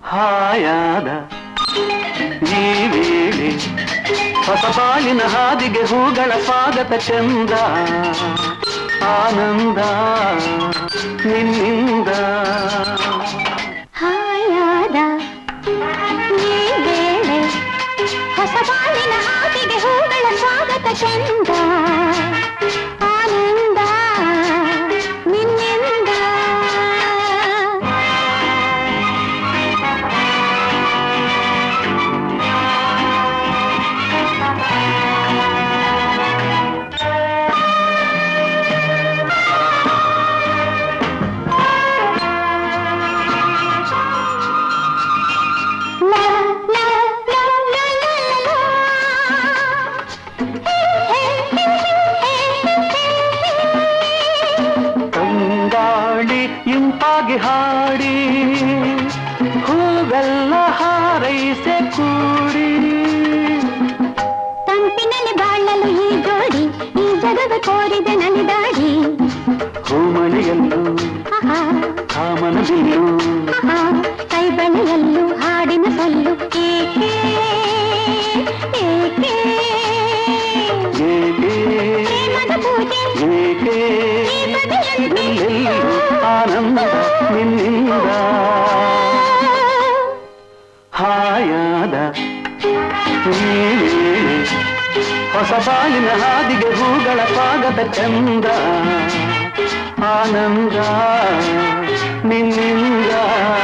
ಹಾಯಾದ ಈ ವೇಳೆ ಹೊಸ ಬಾಳಿನ ಹಾದಿಗೆ ಹೂಗಳ ಸ್ವಾಗತ ಚಂದ ಆನಂದ ನಿನ್ನಿಂದ ಹಾಯಾದ ಈ ವೇಳೆ ಹೊಸ ಬಾಳಿನ ಹಾದಿಗೆ ಹೂಗಳ ಸ್ವಾಗತ ಚಂದ ಆನಂದ ನಿನ್ನಿಂದ ಲಾ ಲಾ ಲಾ ಲಾ ಲಾ ಲಾ. ಹೇ, ಹೇ, ಹೇ, ಹೇ, ಹೇ, ಹೇ. ತಂಗಾಳಿ ಇಂಪಾಗಿ ಹಾಡಿ ಹೂವೆಲ್ಲ ಹಾರೈಸೆ ಕೂಡಿ ತಂಪಿನಲ್ಲಿ ಬಾಳಲು ಈ ಜೋಡಿ ಈ ಜಗವ ಕೋರಿದ ನಲಿದಾಡಿ ಹೂಮಳೆಯಲ್ಲೂ ಆಹಾ, ಕಾಮನ ಬಿಲ್ಲು ಆಹಾ, ಕೈ ಬಳೆಯಲ್ಲೂ ಹಾಡಿನ ಸೊಲ್ಲು ಏಕೆ ಏಕೆ ಏಕೆ ಪ್ರೇಮದ ಪೂಜೆ ಏಕೆ ಈ ಬಗೆಯಲ್ಲಿ ಎಲ್ಲೆಲ್ಲೂ ಆನಂದ ನಿನ್ನಿಂದ ಹಾಯಾದ ಈ ವೇಳೆ ಹೊಸ ಬಾಳಿನ ಹಾದಿಗೆ ಹೂಗಳ ಸ್ವಾಗತ ಚಂದ ಆನಂದ ನಿನ್ನಿಂದ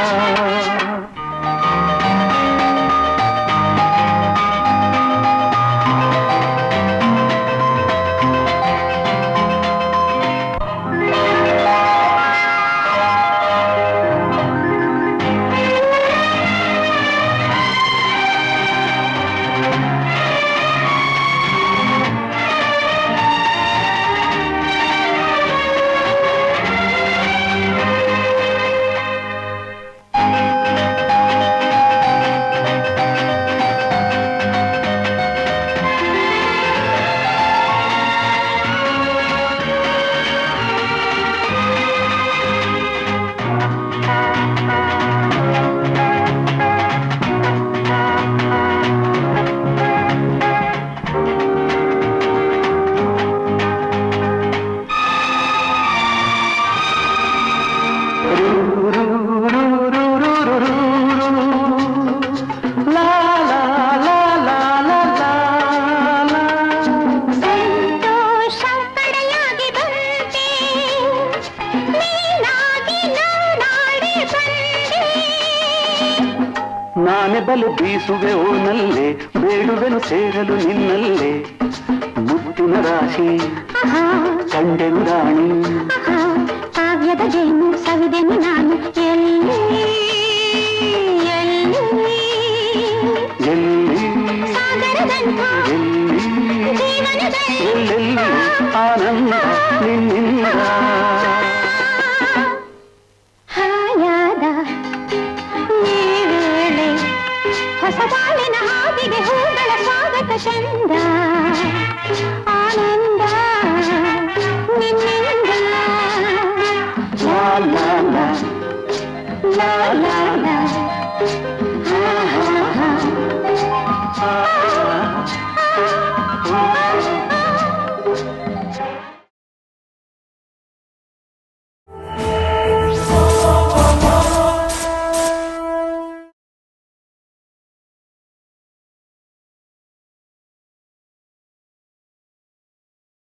ಲಾ ಲಾ ಲಾ ಲಾ ಲಾ ಲಾ ಲಾ. ಸಂತೋಷ ಪಡೆಯಾಗಿ ಬಂದೆ ನೀನಾಗಿ ನಾನಾಡಿ ಬಂದೆ ನಾನೆ ಬಲೆ ಬೀಸುವೆ ಓನಲ್ಲೇ ಬೇಡುವೆನು ಸೇರಲು ನಿನ್ನಲ್ಲೇ ಮುತ್ತಿನ ರಾಶಿ ಆಹಾ, ಕಂಡೆನು ರಾಣಿ ಆಹಾ, ಕಾವ್ಯದ ಜೇನು ಸವಿದೆನು ನಾನು ಎಲ್ಲಿ ಎಲ್ಲಿ ಎಲ್ಲಿ ಸಾಗರದಂಥ ಎಲ್ಲಿ ಜೀವನದಲ್ಲಿ ಎಲ್ಲೆಲ್ಲಿ ಆನಂದ ನಿನ್ನಿಂದ ಹಾಯಾದ ಈ ವೇಳೆ ಹೊಸ ಬಾಳಿನ ಹಾದಿಗೆ ಹೂಗಳ ಸ್ವಾಗತ ಚಂದ